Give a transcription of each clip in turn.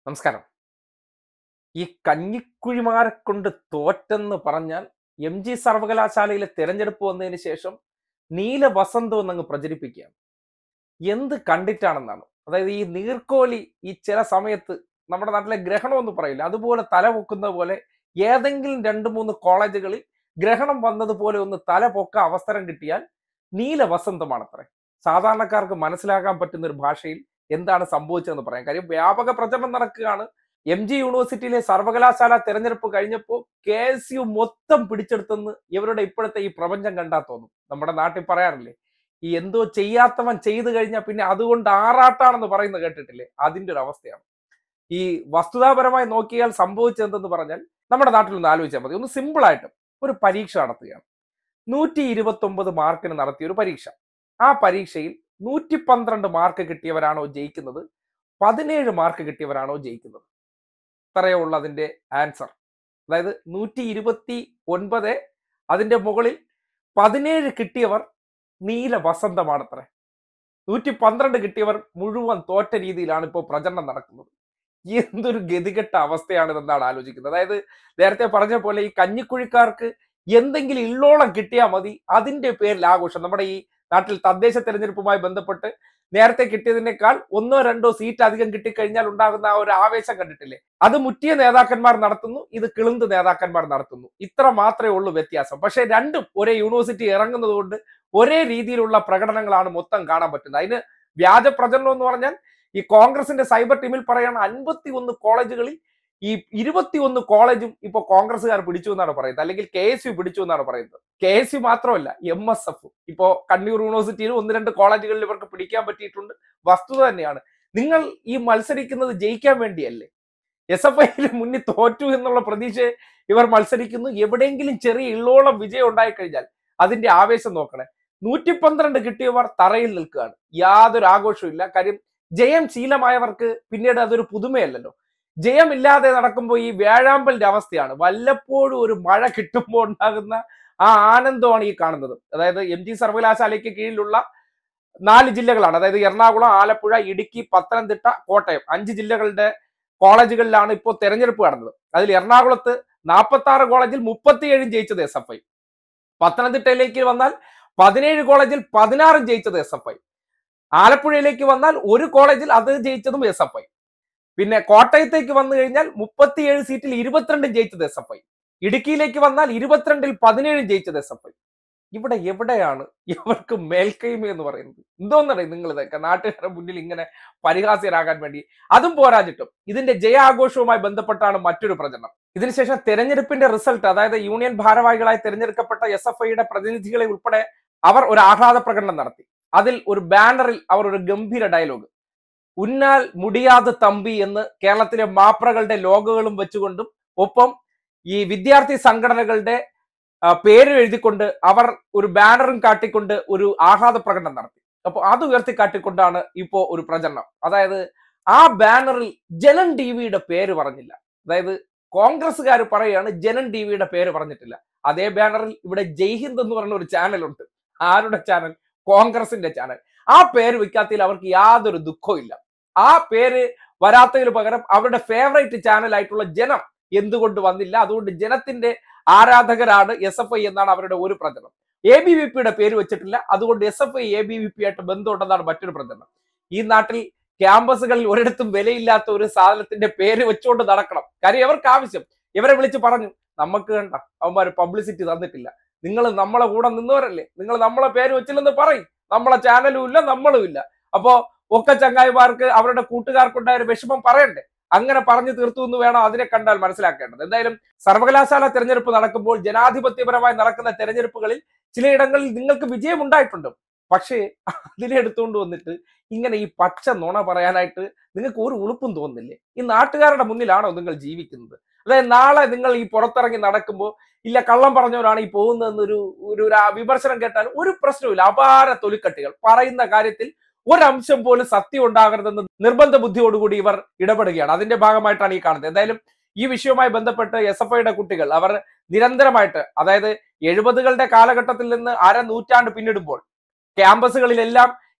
നമസ്കാരം ഈ കഞ്ഞിക്കുഴിമാരെ കൊണ്ട് തോറ്റെന്ന് പറഞ്ഞാൽ എം ജി സർവകലാശാലയിലെ തെരഞ്ഞെടുപ്പ് വന്നതിന് ശേഷം നീല വസന്തം എന്നങ്ങ് പ്രചരിപ്പിക്കുകയാണ് എന്ത് കണ്ടിട്ടാണെന്നാണ് അതായത് ഈ നീർക്കോലി ഈ ചില സമയത്ത് നമ്മുടെ നാട്ടിലെ ഗ്രഹണം എന്ന് പറയില്ല അതുപോലെ തല പൊക്കുന്ന പോലെ ഏതെങ്കിലും രണ്ട് മൂന്ന് കോളേജുകളിൽ ഗ്രഹണം വന്നതുപോലെ ഒന്ന് തല പൊക്ക അവസരം കിട്ടിയാൽ നീല വസന്തമാണത്രേ സാധാരണക്കാർക്ക് മനസ്സിലാക്കാൻ പറ്റുന്ന ഒരു ഭാഷയിൽ എന്താണ് സംഭവിച്ചതെന്ന് പറയാം കാര്യം വ്യാപക പ്രചരണം നടക്കുകയാണ് എം ജി യൂണിവേഴ്സിറ്റിയിലെ സർവകലാശാല തെരഞ്ഞെടുപ്പ് കഴിഞ്ഞപ്പോൾ കെ എസ് യു മൊത്തം പിടിച്ചെടുത്തെന്ന് ഇവരുടെ ഇപ്പോഴത്തെ ഈ പ്രപഞ്ചം കണ്ടാൽ തോന്നും നമ്മുടെ നാട്ടിൽ പറയാറില്ലേ ഈ എന്തോ ചെയ്യാത്തവൻ ചെയ്തു കഴിഞ്ഞാൽ പിന്നെ അതുകൊണ്ട് ആറാട്ടാണെന്ന് പറയുന്നത് കേട്ടിട്ടില്ലേ അതിന്റെ ഒരു അവസ്ഥയാണ് ഈ വസ്തുതാപരമായി നോക്കിയാൽ സംഭവിച്ചതെന്തെന്ന് പറഞ്ഞാൽ നമ്മുടെ നാട്ടിൽ ഒന്ന് ആലോചിച്ചാൽ മതി ഒന്ന് സിമ്പിൾ ആയിട്ട് ഒരു പരീക്ഷ നടത്തുകയാണ് നൂറ്റി ഇരുപത്തി ഒമ്പത് മാർക്കിന് നടത്തിയ ഒരു പരീക്ഷ ആ പരീക്ഷയിൽ നൂറ്റി പന്ത്രണ്ട് മാർക്ക് കിട്ടിയവരാണോ ജയിക്കുന്നത് പതിനേഴ് മാർക്ക് കിട്ടിയവരാണോ ജയിക്കുന്നത് ഇത്രയേ ഉള്ളൂ അതിന്റെ ആൻസർ അതായത് നൂറ്റി ഇരുപത്തി ഒൻപത് അതിന്റെ മുകളിൽ പതിനേഴ് കിട്ടിയവർ നീല വസന്തമാണത്രേ നൂറ്റി പന്ത്രണ്ട് കിട്ടിയവർ മുഴുവൻ തോറ്റ രീതിയിലാണ് ഇപ്പോൾ പ്രചരണം നടക്കുന്നത് എന്തൊരു ഗതികെട്ട അവസ്ഥയാണിതെന്നാണ് ആലോചിക്കുന്നത് അതായത് നേരത്തെ പറഞ്ഞ പോലെ ഈ കഞ്ഞിക്കുഴിക്കാർക്ക് എന്തെങ്കിലും ഇള്ളോളം കിട്ടിയാൽ മതി അതിന്റെ പേരിൽ ആഘോഷം നമ്മുടെ ഈ നാട്ടിൽ തദ്ദേശ തെരഞ്ഞെടുപ്പുമായി ബന്ധപ്പെട്ട് നേരത്തെ കിട്ടിയതിനേക്കാൾ ഒന്നോ രണ്ടോ സീറ്റ് അധികം കിട്ടിക്കഴിഞ്ഞാൽ ഉണ്ടാകുന്ന ആ ഒരു ആവേശം കണ്ടിട്ടില്ലേ അത് മുറ്റിയ നേതാക്കന്മാർ നടത്തുന്നു ഇത് കിളുന്ത് നേതാക്കന്മാർ നടത്തുന്നു ഇത്ര മാത്രമേ ഉള്ളൂ വ്യത്യാസം പക്ഷെ രണ്ടും ഒരേ യൂണിവേഴ്സിറ്റി ഇറങ്ങുന്നത് കൊണ്ട് ഒരേ രീതിയിലുള്ള പ്രകടനങ്ങളാണ് മൊത്തം കാണാൻ പറ്റുന്നത് അതിന് വ്യാജ പ്രചരണം എന്ന് പറഞ്ഞാൽ ഈ കോൺഗ്രസിന്റെ സൈബർ ടീമിൽ പറയുന്ന അൻപത്തി ഒന്ന് കോളേജുകളിൽ ഈ ഇരുപത്തിയൊന്ന് കോളേജും ഇപ്പോൾ കോൺഗ്രസ്സുകാർ പിടിച്ചു എന്നാണ് പറയുന്നത് അല്ലെങ്കിൽ കെ എസ് യു പിടിച്ചു എന്നാണ് പറയുന്നത് കെ എസ് യു മാത്രമല്ല എം എസ് എഫ് ഇപ്പോ കണ്ണൂർ യൂണിവേഴ്സിറ്റിയിൽ ഒന്ന് രണ്ട് കോളേജുകളിൽ ഇവർക്ക് പിടിക്കാൻ പറ്റിയിട്ടുണ്ട് വസ്തുത തന്നെയാണ് നിങ്ങൾ ഈ മത്സരിക്കുന്നത് ജയിക്കാൻ വേണ്ടിയല്ലേ എസ് എഫ് ഐയിൽ മുന്നിൽ തോറ്റു എന്നുള്ള പ്രതീക്ഷ ഇവർ മത്സരിക്കുന്നു എവിടെയെങ്കിലും ചെറിയ ഇള്ളോളം വിജയം ഉണ്ടായിക്കഴിഞ്ഞാൽ അതിന്റെ ആവേശം നോക്കണേ നൂറ്റി പന്ത്രണ്ട് കിട്ടിയവർ തറയിൽ നിൽക്കുകയാണ് യാതൊരു ആഘോഷവും ഇല്ല കാര്യം ജയം ശീലമായവർക്ക് പിന്നീട് അതൊരു പുതുമയല്ലല്ലോ ജയമില്ലാതെ നടക്കുമ്പോൾ ഈ വ്യാഴാമ്പലിന്റെ അവസ്ഥയാണ് വല്ലപ്പോഴും ഒരു മഴ കിട്ടുമ്പോൾ ഉണ്ടാകുന്ന ആ ആനന്ദമാണ് ഈ കാണുന്നത് അതായത് എം ജി സർവകലാശാലയ്ക്ക് കീഴിലുള്ള നാല് ജില്ലകളാണ് അതായത് എറണാകുളം ആലപ്പുഴ ഇടുക്കി പത്തനംതിട്ട കോട്ടയം അഞ്ച് ജില്ലകളുടെ കോളേജുകളിലാണ് ഇപ്പോൾ തെരഞ്ഞെടുപ്പ് നടന്നത് അതിൽ എറണാകുളത്ത് നാൽപ്പത്തി ആറ് കോളേജിൽ മുപ്പത്തിയേഴും ജയിച്ചത് എസ് എഫ് ഐ പത്തനംതിട്ടയിലേക്ക് വന്നാൽ പതിനേഴ് കോളേജിൽ പതിനാറും ജയിച്ചത് എസ് എഫ് ഐ ആലപ്പുഴയിലേക്ക് വന്നാൽ ഒരു കോളേജിൽ അത് ജയിച്ചതും എസ് എഫ് ഐ പിന്നെ കോട്ടയത്തേക്ക് വന്നു കഴിഞ്ഞാൽ മുപ്പത്തിയേഴ് സീറ്റിൽ ഇരുപത്തിരണ്ടും ജയിച്ചത് എസ് എഫ് ഐ ഇടുക്കിയിലേക്ക് വന്നാൽ ഇരുപത്തിരണ്ടിൽ പതിനേഴും ജയിച്ചത് എസ് എഫ് ഐ ഇവിടെ എവിടെയാണ് ഇവർക്ക് മേൽക്കൈമ എന്ന് പറയുന്നത് എന്തോന്നറിയും നിങ്ങൾ ഇതൊക്കെ നാട്ടുകാരുടെ മുന്നിൽ ഇങ്ങനെ പരിഹാസ്യരാകാൻ വേണ്ടി അതും പോരാഞ്ഞിട്ടും ഇതിന്റെ ജയാഘോഷവുമായി ബന്ധപ്പെട്ടാണ് മറ്റൊരു പ്രചരണം ഇതിനുശേഷം തെരഞ്ഞെടുപ്പിന്റെ റിസൾട്ട് അതായത് യൂണിയൻ ഭാരവാഹികളായി തെരഞ്ഞെടുക്കപ്പെട്ട എസ് എഫ് ഐയുടെ പ്രതിനിധികളെ ഉൾപ്പെടെ അവർ ഒരു ആഹ്ലാദ പ്രകടനം നടത്തി അതിൽ ഒരു ബാനറിൽ അവർ ഒരു ഗംഭീര ഡയലോഗ് ഉന്നാൽ മുടിയാതെ തമ്പി എന്ന് കേരളത്തിലെ മാപ്രകളുടെ ലോഗോകളും വെച്ചുകൊണ്ടും ഒപ്പം ഈ വിദ്യാർത്ഥി സംഘടനകളുടെ ആ, പേര് എഴുതിക്കൊണ്ട് അവർ ഒരു ബാനറും കാട്ടിക്കൊണ്ട് ഒരു ആഹ്ലാദ പ്രകടനം നടത്തി അപ്പോൾ അത് ഉയർത്തി കാട്ടിക്കൊണ്ടാണ് ഇപ്പോ ഒരു പ്രചരണം അതായത് ആ ബാനറിൽ ജനൻ ടി വിയുടെ പേര് പറഞ്ഞില്ല അതായത് കോൺഗ്രസ്സുകാർ പറയുകയാണ് ജനൻ ടി വിയുടെ പേര് പറഞ്ഞിട്ടില്ല അതേ ബാനറിൽ ഇവിടെ ജയ്ഹിന്ദ് എന്ന് പറയുന്ന ഒരു ചാനലുണ്ട് ആരുടെ ചാനൽ കോൺഗ്രസിന്റെ ചാനൽ ആ പേര് വെക്കാത്തതിൽ അവർക്ക് യാതൊരു ദുഃഖവും ഇല്ല ആ പേര് വരാത്തതിന് പകരം അവരുടെ ഫേവറേറ്റ് ചാനൽ ആയിട്ടുള്ള ജനം എന്തുകൊണ്ട് വന്നില്ല അതുകൊണ്ട് ജനത്തിന്റെ ആരാധകരാണ് എസ് എഫ് ഐ എന്നാണ് അവരുടെ ഒരു പ്രചരണം എ ബി വി പിയുടെ പേര് വെച്ചിട്ടില്ല അതുകൊണ്ട് S F I A B V P ആയിട്ട് ബന്ധമുണ്ടെന്നാണ് മറ്റൊരു പ്രചരണം ഈ നാട്ടിൽ ക്യാമ്പസുകളിൽ ഒരിടത്തും വിലയില്ലാത്ത ഒരു സാധനത്തിന്റെ പേര് വെച്ചുകൊണ്ട് നടക്കണം കാര്യം ഇവർക്ക് ആവശ്യം ഇവരെ വിളിച്ച് പറഞ്ഞു നമുക്ക് കണ്ട അവന്മാർ പബ്ലിസിറ്റി തന്നിട്ടില്ല നിങ്ങൾ നമ്മളെ കൂടെ നിന്നവരല്ലേ നിങ്ങൾ നമ്മളെ പേര് വെച്ചില്ലെന്ന് പറയും നമ്മളെ ചാനലും ഇല്ല നമ്മളും ഇല്ല അപ്പോ ഒക്കെ ചങ്ങായിമാർക്ക് അവരുടെ കൂട്ടുകാർക്കുണ്ടായ ഒരു വിഷമം പറയണ്ടേ അങ്ങനെ പറഞ്ഞു തീർത്തു എന്ന് വേണം അതിനെ കണ്ടാൽ മനസ്സിലാക്കേണ്ടത് എന്തായാലും സർവകലാശാല തെരഞ്ഞെടുപ്പ് നടക്കുമ്പോൾ ജനാധിപത്യപരമായി നടക്കുന്ന തെരഞ്ഞെടുപ്പുകളിൽ ചിലയിടങ്ങളിൽ നിങ്ങൾക്ക് വിജയം ഉണ്ടായിട്ടുണ്ട് പക്ഷേ അതിനെ എടുത്തുകൊണ്ട് വന്നിട്ട് ഇങ്ങനെ ഈ പച്ച നുണ പറയാനായിട്ട് നിങ്ങൾക്ക് ഒരു ഉളുപ്പും തോന്നുന്നില്ലേ ഈ നാട്ടുകാരുടെ മുന്നിലാണോ നിങ്ങൾ ജീവിക്കുന്നത് അതായത് നാളെ നിങ്ങൾ ഈ പുറത്തിറങ്ങി നടക്കുമ്പോൾ ഇല്ല കള്ളം പറഞ്ഞവരാണ് ഈ പോകുന്നതെന്നൊരു ഒരു ഒരു ആ വിമർശനം കേട്ടാൽ ഒരു പ്രശ്നവുമില്ല അപാര തൊലിക്കട്ടികൾ പറയുന്ന കാര്യത്തിൽ ഒരംശം പോലും സത്യം ഉണ്ടാകരുതെന്ന് നിർബന്ധ ബുദ്ധിയോടുകൂടി ഇവർ ഇടപെടുകയാണ് അതിന്റെ ഭാഗമായിട്ടാണ് ഈ കാണുന്നത് എന്തായാലും ഈ വിഷയവുമായി ബന്ധപ്പെട്ട് എസ് എഫ് ഐയുടെ കുട്ടികൾ അവർ നിരന്തരമായിട്ട് അതായത് എഴുപതുകളുടെ കാലഘട്ടത്തിൽ നിന്ന് അര നൂറ്റാണ്ട് പിന്നിടുമ്പോൾ ക്യാമ്പസുകളിലെല്ലാം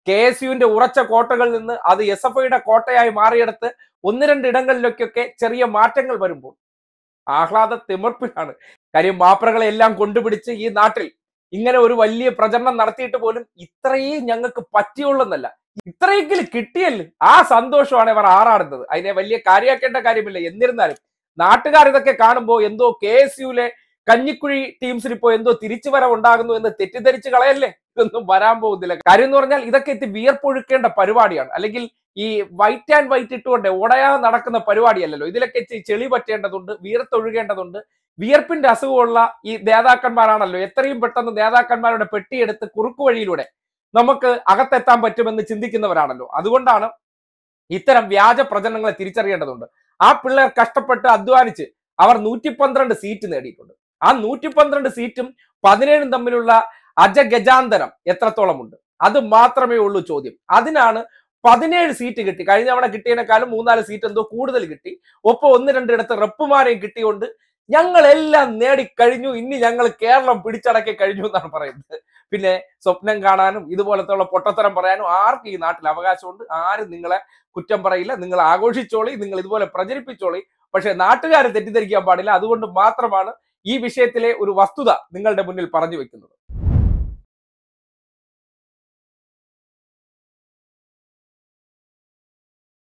കെ എസ് യുവിന്റെ ഉറച്ച കോട്ടകളിൽ നിന്ന് അത് എസ് എഫ് ഐയുടെ കോട്ടയായി മാറിയെടുത്ത് ഒന്ന് രണ്ട് ഇടങ്ങളിലേക്കൊക്കെ ചെറിയ മാറ്റങ്ങൾ വരുമ്പോൾ ആഹ്ലാദ തിമിർപ്പിലാണ് കാര്യം മാപ്രകളെ എല്ലാം കൊണ്ടുപിടിച്ച് ഈ നാട്ടിൽ ഇങ്ങനെ ഒരു വലിയ പ്രചരണം നടത്തിയിട്ട് പോലും ഇത്രയും ഞങ്ങൾക്ക് പറ്റിയുള്ളെന്നല്ല ഇത്രയെങ്കിലും കിട്ടിയല്ലോ ആ സന്തോഷമാണ് ഇവർ ആറാടുന്നത് അതിനെ വലിയ കാര്യമാക്കേണ്ട കാര്യമില്ല എന്നിരുന്നാലും നാട്ടുകാർ ഇതൊക്കെ കാണുമ്പോൾ എന്തോ കെ എസ് യുലെ കഞ്ഞിക്കുഴി ടീംസിൽ ഇപ്പോൾ എന്തോ തിരിച്ചു വരവ് ഉണ്ടാകുന്നു എന്ന് തെറ്റിദ്ധരിച്ച് കളയല്ലേ ഇതൊന്നും വരാൻ പോകുന്നില്ല കാര്യം എന്ന് പറഞ്ഞാൽ ഇതൊക്കെ എത്തി വിയർപ്പൊഴുക്കേണ്ട പരിപാടിയാണ് അല്ലെങ്കിൽ ഈ വൈറ്റ് ആൻഡ് വൈറ്റ് ഇട്ടുകൊണ്ട് ഓടയാതെ നടക്കുന്ന പരിപാടിയല്ലല്ലോ ഇതിലൊക്കെ ഇച്ചിരി ചെളി പറ്റേണ്ടതുണ്ട് വിയർത്തൊഴുകേണ്ടതുണ്ട് വിയർപ്പിന്റെ അസുഖമുള്ള ഈ നേതാക്കന്മാരാണല്ലോ എത്രയും പെട്ടെന്ന് നേതാക്കന്മാരുടെ പെട്ടിയെടുത്ത് കുറുക്കു വഴിയിലൂടെ നമുക്ക് അകത്തെത്താൻ പറ്റുമെന്ന് ചിന്തിക്കുന്നവരാണല്ലോ അതുകൊണ്ടാണ് ഇത്തരം വ്യാജ പ്രചരണങ്ങളെ തിരിച്ചറിയേണ്ടതുണ്ട് ആ പിള്ളേർ കഷ്ടപ്പെട്ട് അധ്വാനിച്ച് അവർ നൂറ്റി പന്ത്രണ്ട് സീറ്റ് നേടിയിട്ടുണ്ട് ആ നൂറ്റി പന്ത്രണ്ട് സീറ്റും പതിനേഴും തമ്മിലുള്ള അജഗജാന്തരം എത്രത്തോളമുണ്ട് അത് മാത്രമേ ഉള്ളൂ ചോദ്യം അതിനാണ് പതിനേഴ് സീറ്റ് കിട്ടി കഴിഞ്ഞ തവണ കിട്ടിയതിനേക്കാളും മൂന്നാല് സീറ്റ് എന്തോ കൂടുതൽ കിട്ടി ഒപ്പം ഒന്ന് രണ്ടിടത്ത് റെപ്പുമാരെയും കിട്ടിയോണ്ട് ഞങ്ങളെല്ലാം നേടിക്കഴിഞ്ഞു ഇനി ഞങ്ങൾ കേരളം പിടിച്ചടക്കി കഴിഞ്ഞു എന്നാണ് പറയുന്നത് പിന്നെ സ്വപ്നം കാണാനും ഇതുപോലത്തുള്ള പൊട്ടത്തരം പറയാനും ആർക്കും ഈ നാട്ടിൽ അവകാശമുണ്ട് ആരും നിങ്ങളെ കുറ്റം പറയില്ല നിങ്ങൾ ആഘോഷിച്ചോളി നിങ്ങൾ ഇതുപോലെ പ്രചരിപ്പിച്ചോളി പക്ഷെ നാട്ടുകാരെ തെറ്റിദ്ധരിക്കാൻ പാടില്ല അതുകൊണ്ട് മാത്രമാണ് ഈ വിഷയത്തിലെ ഒരു വസ്തുത നിങ്ങളുടെ മുന്നിൽ പറഞ്ഞു വെക്കുന്നത്